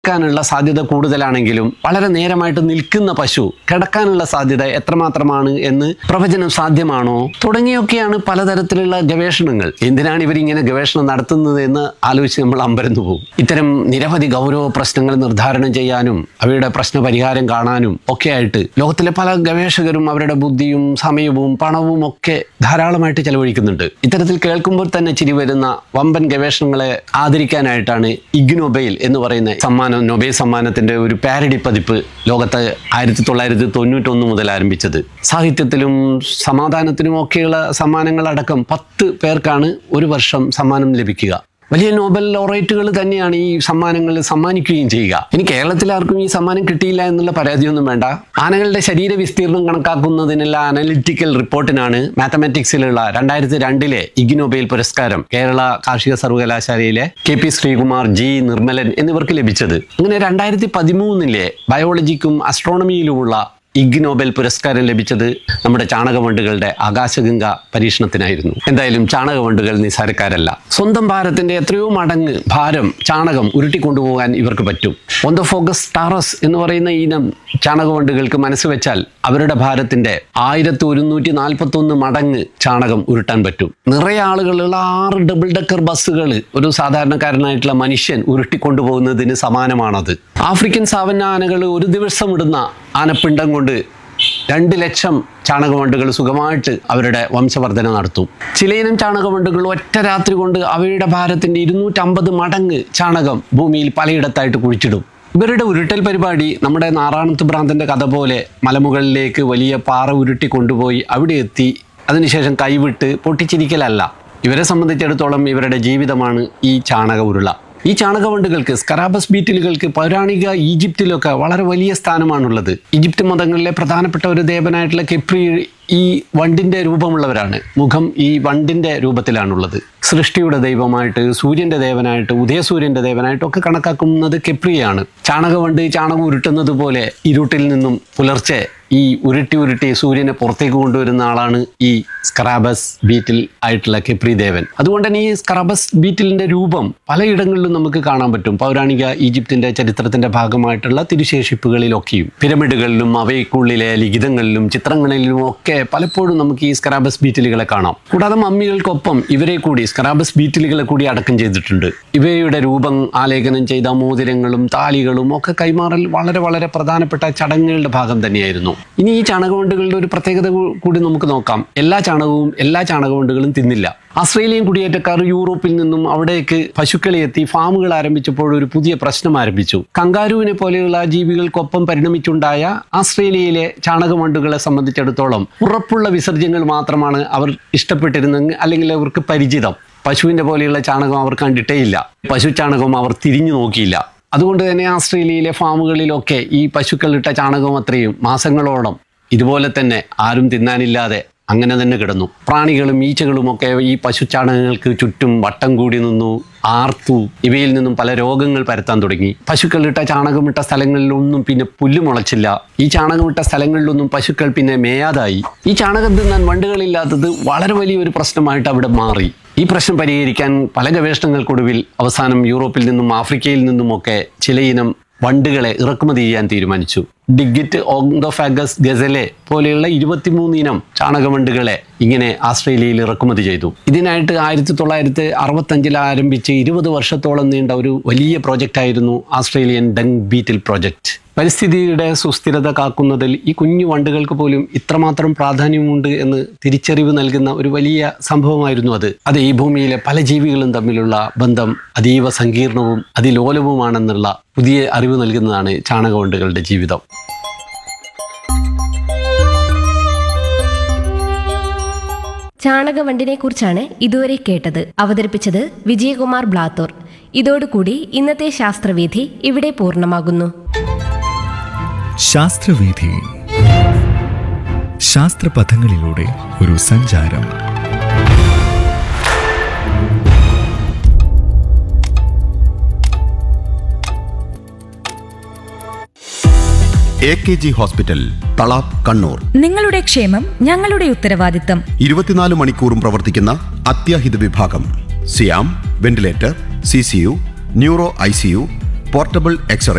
കിടക്കാനുള്ള സാധ്യത കൂടുതലാണെങ്കിലും വളരെ നേരമായിട്ട് നിൽക്കുന്ന പശു കിടക്കാനുള്ള സാധ്യത എത്രമാത്രമാണ് എന്ന് പ്രവചനം സാധ്യമാണോ തുടങ്ങിയൊക്കെയാണ് പലതരത്തിലുള്ള ഗവേഷണങ്ങൾ എന്തിനാണ് ഇവരിങ്ങനെ ഗവേഷണം നടത്തുന്നത് എന്ന് ആലോചിച്ച് നമ്മൾ അമ്പരന്നു പോകും ഇത്തരം നിരവധി ഗൗരവ പ്രശ്നങ്ങൾ നിർദ്ധാരണം ചെയ്യാനും അവയുടെ പ്രശ്ന പരിഹാരം കാണാനും ഒക്കെ ആയിട്ട് ലോകത്തിലെ പല ഗവേഷകരും അവരുടെ ബുദ്ധിയും സമയവും പണവും ഒക്കെ ധാരാളമായിട്ട് ചെലവഴിക്കുന്നുണ്ട് ഇത്തരത്തിൽ കേൾക്കുമ്പോൾ തന്നെ ചിരി വരുന്ന വമ്പൻ ഗവേഷണങ്ങളെ ആദരിക്കാനായിട്ടാണ് ഇഗ്നോബെയിൽ എന്ന് പറയുന്ന സമ്മാനം നൊബേൽ സമ്മാനത്തിന്റെ ഒരു പാരഡി പതിപ്പ് ലോകത്ത് ആയിരത്തി തൊള്ളായിരത്തി തൊണ്ണൂറ്റൊന്ന് മുതൽ ആരംഭിച്ചത് സാഹിത്യത്തിലും സമാധാനത്തിനും ഒക്കെയുള്ള സമ്മാനങ്ങളടക്കം പത്ത് പേർക്കാണ് ഒരു വർഷം സമ്മാനം ലഭിക്കുക വലിയ നോബൽ ലോറേറ്റുകൾ തന്നെയാണ് ഈ സമ്മാനങ്ങൾ സമ്മാനിക്കുകയും ചെയ്യുക ഇനി കേരളത്തിൽ ആർക്കും ഈ സമ്മാനം കിട്ടിയില്ല എന്നുള്ള പരാതിയൊന്നും വേണ്ട ആനകളുടെ ശരീര വിസ്തീർണം കണക്കാക്കുന്നതിനുള്ള അനലിറ്റിക്കൽ റിപ്പോർട്ടിനാണ് മാത്തമാറ്റിക്സിലുള്ള രണ്ടായിരത്തി രണ്ടിലെ ഇഗ്നോബേൽ പുരസ്കാരം കേരള കാർഷിക സർവകലാശാലയിലെ K P Sreekumar G Nirmalan എന്നിവർക്ക് ലഭിച്ചത് അങ്ങനെ രണ്ടായിരത്തി പതിമൂന്നിലെ ബയോളജിക്കും അസ്ട്രോണമിയിലുമുള്ള ഇഗ് നോബൽ പുരസ്കാരം ലഭിച്ചത് നമ്മുടെ ചാണകവണ്ടുകളുടെ ആകാശഗംഗ പരീക്ഷണത്തിനായിരുന്നു എന്തായാലും ചാണകവണ്ടുകൾ നിസ്സാരക്കാരല്ല സ്വന്തം ഭാരത്തിന്റെ എത്രയോ മടങ്ങ് ഭാരം ചാണകം ഉരുട്ടിക്കൊണ്ടുപോകാൻ ഇവർക്ക് പറ്റും ഒന്തോഫോഗസ് ടാറസ് എന്ന് പറയുന്ന ഇനം ചാണകവണ്ടുകൾക്ക് മനസ്സ് വെച്ചാൽ അവരുടെ ഭാരത്തിന്റെ ആയിരത്തി ഒരുന്നൂറ്റി നാൽപ്പത്തി ഒന്ന് മടങ്ങ് ചാണകം ഉരുട്ടാൻ പറ്റും നിറയെ ആളുകളുള്ള ആറ് ഡബിൾ ഡെക്കർ ബസ്സുകൾ ഒരു സാധാരണക്കാരനായിട്ടുള്ള മനുഷ്യൻ ഉരുട്ടിക്കൊണ്ടുപോകുന്നതിന് സമാനമാണത് ആഫ്രിക്കൻ സാവന്ന ആനകൾ ഒരു ദിവസം ഇടുന്ന ആനപ്പിണ്ടം കൊണ്ട് രണ്ട് ലക്ഷം ചാണകവണ്ടുകൾ സുഖമായിട്ട് അവരുടെ വംശവർധന നടത്തും ചിലയിനം ചാണകവണ്ടുകൾ ഒറ്റ രാത്രി കൊണ്ട് അവയുടെ ഭാരത്തിന്റെ ഇരുന്നൂറ്റമ്പത് മടങ്ങ് ചാണകം ഭൂമിയിൽ പലയിടത്തായിട്ട് കുഴിച്ചിടും ഇവരുടെ ഉരുട്ടൽ പരിപാടി നമ്മുടെ നാറാണത്ത് ഭ്രാന്തന്റെ കഥ പോലെ മലമുകളിലേക്ക് വലിയ പാറ ഉരുട്ടി കൊണ്ടുപോയി അവിടെ എത്തി അതിനുശേഷം കൈവിട്ട് പൊട്ടിച്ചിരിക്കലല്ല ഇവരെ സംബന്ധിച്ചിടത്തോളം ഇവരുടെ ജീവിതമാണ് ഈ ചാണക ഉരുള ഈ ചാണകവണ്ടുകൾക്ക് സ്കറാബസ് ബീറ്റിലുകൾക്ക് പൗരാണിക ഈജിപ്തിലൊക്കെ വളരെ വലിയ സ്ഥാനമാണുള്ളത് ഈജിപ്ത് മതങ്ങളിലെ പ്രധാനപ്പെട്ട ഒരു ദേവനായിട്ടുള്ള കെപ്രി ഈ വണ്ടിന്റെ രൂപമുള്ളവരാണ് മുഖം ഈ വണ്ടിന്റെ രൂപത്തിലാണുള്ളത് സൃഷ്ടിയുടെ ദൈവമായിട്ട് സൂര്യന്റെ ദേവനായിട്ട് ഉദയസൂര്യന്റെ ദേവനായിട്ട് ഒക്കെ കണക്കാക്കുന്നത് കെപ്രിയാണ് ചാണകവണ്ട് ചാണകം ഉരുട്ടുന്നത് പോലെ ഇരുട്ടിൽ നിന്നും പുലർച്ചെ ഈ ഉരുട്ടി ഉരുട്ടി സൂര്യനെ പുറത്തേക്ക് കൊണ്ടുവരുന്ന ആളാണ് ഈ സ്ക്രാബസ് ബീറ്റിൽ ആയിട്ടുള്ള കെപ്രി ദേവൻ അതുകൊണ്ട് തന്നെ ഈ സ്ക്രാബസ് ബീറ്റിലിന്റെ രൂപം പലയിടങ്ങളിലും നമുക്ക് കാണാൻ പറ്റും പൗരാണിക ഈജിപ്തിന്റെ ചരിത്രത്തിന്റെ ഭാഗമായിട്ടുള്ള തിരുശേഷിപ്പുകളിലൊക്കെയും പിരമിഡുകളിലും അവയ്ക്കുള്ളിലെ ലിഖിതങ്ങളിലും ചിത്രങ്ങളിലും ഒക്കെ പലപ്പോഴും നമുക്ക് ഈ സ്ക്രാബസ് ബീറ്റിലുകളെ കാണാം കൂടാതെ മമ്മികൾക്കൊപ്പം ഇവരെ കൂടി സ്ക്രാബസ് ബീറ്റിലുകളെ കൂടി അടക്കം ചെയ്തിട്ടുണ്ട് ഇവയുടെ രൂപം ആലേഖനം ചെയ്ത മോതിരങ്ങളും താലികളും ഒക്കെ കൈമാറൽ വളരെ വളരെ പ്രധാനപ്പെട്ട ചടങ്ങുകളുടെ ഭാഗം തന്നെയായിരുന്നു ഇനി ഈ ചാണകവണ്ടുകളുടെ ഒരു പ്രത്യേകത കൂ- കൂടി നമുക്ക് നോക്കാം എല്ലാ ചാണകവും എല്ലാ ചാണകവണ്ടുകളും തിന്നില്ല ആസ്ട്രേലിയൻ കുടിയേറ്റക്കാർ യൂറോപ്പിൽ നിന്നും അവിടേക്ക് പശുക്കളെ എത്തി ഫാമുകൾ ആരംഭിച്ചപ്പോൾ ഒരു പുതിയ പ്രശ്നം ആരംഭിച്ചു കങ്കാരുവിനെ പോലെയുള്ള ജീവികൾക്കൊപ്പം പരിണമിച്ചുണ്ടായ ആസ്ട്രേലിയയിലെ ചാണകവണ്ടുകളെ സംബന്ധിച്ചിടത്തോളം ഉറപ്പുള്ള വിസർജ്യങ്ങൾ മാത്രമാണ് അവർ ഇഷ്ടപ്പെട്ടിരുന്നെങ്കിൽ അല്ലെങ്കിൽ അവർക്ക് പരിചിതം പശുവിന്റെ പോലെയുള്ള ചാണകം അവർ കണ്ടിട്ടേ ഇല്ല പശു ചാണകം അവർ തിരിഞ്ഞു നോക്കിയില്ല അതുകൊണ്ട് തന്നെ ആസ്ട്രേലിയയിലെ ഫാമുകളിലൊക്കെ ഈ പശുക്കളിട്ട ചാണകം അത്രയും മാസങ്ങളോളം ഇതുപോലെ തന്നെ ആരും തിന്നാനില്ലാതെ അങ്ങനെ തന്നെ കിടന്നു പ്രാണികളും ഈച്ചകളും ഒക്കെ ഈ പശു ചാണകങ്ങൾക്ക് ചുറ്റും വട്ടം കൂടി നിന്നു ആർത്തു ഇവയിൽ നിന്നും പല രോഗങ്ങൾ പരത്താൻ തുടങ്ങി പശുക്കളിട്ട ചാണകമിട്ട സ്ഥലങ്ങളിലൊന്നും പിന്നെ പുല്ല് മുളച്ചില്ല ഈ ചാണകമിട്ട സ്ഥലങ്ങളിലൊന്നും പശുക്കൾ പിന്നെ മേയാതായി ഈ ചാണകം തിന്നാൻ വണ്ടുകളില്ലാത്തത് വളരെ വലിയൊരു പ്രശ്നമായിട്ട് അവിടെ മാറി ഈ പ്രശ്നം പരിഹരിക്കാൻ പല ഗവേഷണങ്ങൾക്കൊടുവിൽ അവസാനം യൂറോപ്പിൽ നിന്നും ആഫ്രിക്കയിൽ നിന്നുമൊക്കെ ചിലയിനം വണ്ടുകളെ ഇറക്കുമതി ചെയ്യാൻ തീരുമാനിച്ചു ഡിഗിറ്റ് ഓങ്ഡോഫാഗസ് ഗസലെ പോലെയുള്ള ഇരുപത്തിമൂന്ന് ഇനം ചാണകവണ്ടുകളെ ഇങ്ങനെ ആസ്ട്രേലിയയിൽ ഇറക്കുമതി ചെയ്തു ഇതിനായിട്ട് ആയിരത്തി തൊള്ളായിരത്തി അറുപത്തഞ്ചിൽ ആരംഭിച്ച് ഇരുപത് വർഷത്തോളം നീണ്ട ഒരു വലിയ പ്രോജക്റ്റായിരുന്നു ആസ്ട്രേലിയൻ ഡങ് ബീറ്റിൽ പ്രോജക്റ്റ് പരിസ്ഥിതിയുടെ സുസ്ഥിരത കാക്കുന്നതിൽ ഈ കുഞ്ഞു വണ്ടുകൾക്ക് പോലും ഇത്രമാത്രം പ്രാധാന്യമുണ്ട് എന്ന് തിരിച്ചറിവ് നൽകുന്ന ഒരു വലിയ സംഭവമായിരുന്നു അത് അത് ഈ ഭൂമിയിലെ പല ജീവികളും തമ്മിലുള്ള ബന്ധം അതീവ സങ്കീർണവും അതിലോലവുമാണെന്നുള്ള പുതിയ അറിവ് നൽകുന്നതാണ് ചാണകവണ്ടുകളുടെ ജീവിതം ചാണകവണ്ടിനെ കുറിച്ചാണ് ഇതുവരെ കേട്ടത് അവതരിപ്പിച്ചത് വിജയകുമാർ ബ്ലാത്തൂർ ഇതോടുകൂടി ഇന്നത്തെ ശാസ്ത്രവേദി ഇവിടെ പൂർണ്ണമാകുന്നു ശാസ്ത്രവീഥി ശാസ്ത്രപഥങ്ങളിലൂടെ ഒരു സഞ്ചാരം A K G hospital Thalap Kannur നിങ്ങളുടെ ക്ഷേമം ഞങ്ങളുടെ ഉത്തരവാദിത്തം ഇരുപത്തിനാല് മണിക്കൂറും പ്രവർത്തിക്കുന്ന അത്യാഹിത വിഭാഗം സിയാം ventilator C C U neuro I C U portable x-ray